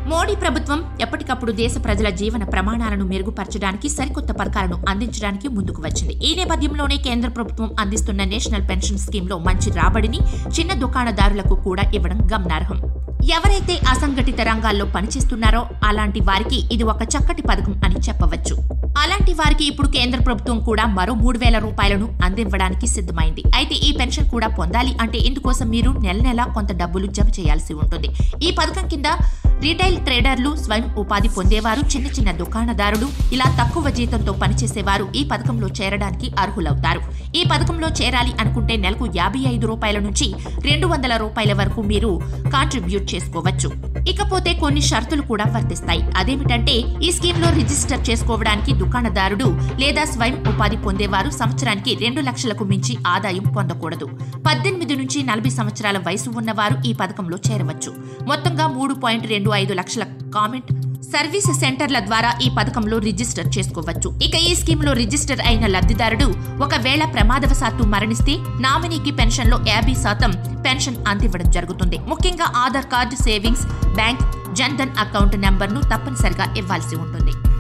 మోడీ ప్రభుత్వం ఎప్పటికప్పుడు దేశ ప్రజల జీవన ప్రమాణాలను మెరుగుపరచడానికి సరికొత్త పథకాలను అందించడానికి ముందుకు వచ్చింది ఈ నేపథ్యంలోనే కేంద్ర ప్రభుత్వం అందిస్తున్న నేషనల్ పెన్షన్ స్కీమ్ లో మంచి రాబడిని చిన్న దుకాణదారులకు కూడా ఇవ్వడం గమనార్హం ఎవరైతే అసంఘటిత రంగాల్లో పనిచేస్తున్నారో అలాంటి వారికి ఇది ఒక చక్కటి పథకం అని చెప్పవచ్చు అలాంటి వారికి ఇప్పుడు కేంద్ర ప్రభుత్వం కూడా మరో మూడు వేల రూపాయలను అందివ్వడానికి సిద్ధమైంది అయితే ఈ పెన్షన్ కూడా పొందాలి అంటే ఇందుకోసం మీరు నెల నెలా కొంత డబ్బులు జమ చేయాల్సి ఉంటుంది ఈ పథకం కింద రీటైల్ ట్రేడర్లు స్వయం ఉపాధి పొందేవారు చిన్న చిన్న దుకాణదారులు ఇలా తక్కువ జీతంతో పనిచేసేవారు ఈ పథకంలో చేరడానికి అర్హులవుతారు ఈ పథకంలో చేరాలి అనుకుంటే నెలకు యాభై ఐదు రూపాయల నుంచి రెండు వందల రూపాయల వరకు మీరు కాంట్రిబ్యూట్ చేసుకోవచ్చు ఇకపోతే కొన్ని షరతులు కూడా వర్తిస్తాయి అదేమిటంటే ఈ స్కీమ్ లో రిజిస్టర్ చేసుకోవడానికి దుకాణదారుడు లేదా స్వయం ఉపాధి పొందేవారు సంవత్సరానికి రెండు లక్షలకు మించి ఆదాయం పొందకూడదు పద్దెనిమిది నుంచి నలభై సంవత్సరాల వయసు ఉన్నవారు ఈ పథకంలో చేరవచ్చు మొత్తంగా మూడు పాయింట్ రెండు ఐదు లక్షల కామెంట్ సర్వీస్ సెంటర్ల ద్వారా ఈ పథకంలో రిజిస్టర్ చేసుకోవచ్చు ఇక ఈ స్కీమ్ లో రిజిస్టర్ అయిన లబ్ధిదారుడు ఒకవేళ ప్రమాదవశాత్తు మరణిస్తే నామినీకి పెన్షన్ లో యాభై శాతం పెన్షన్ అందివ్వడం జరుగుతుంది ముఖ్యంగా Aadhaar card savings bank Jandhan account నెంబర్ను తప్పనిసరిగా ఇవ్వాల్సి ఉంటుంది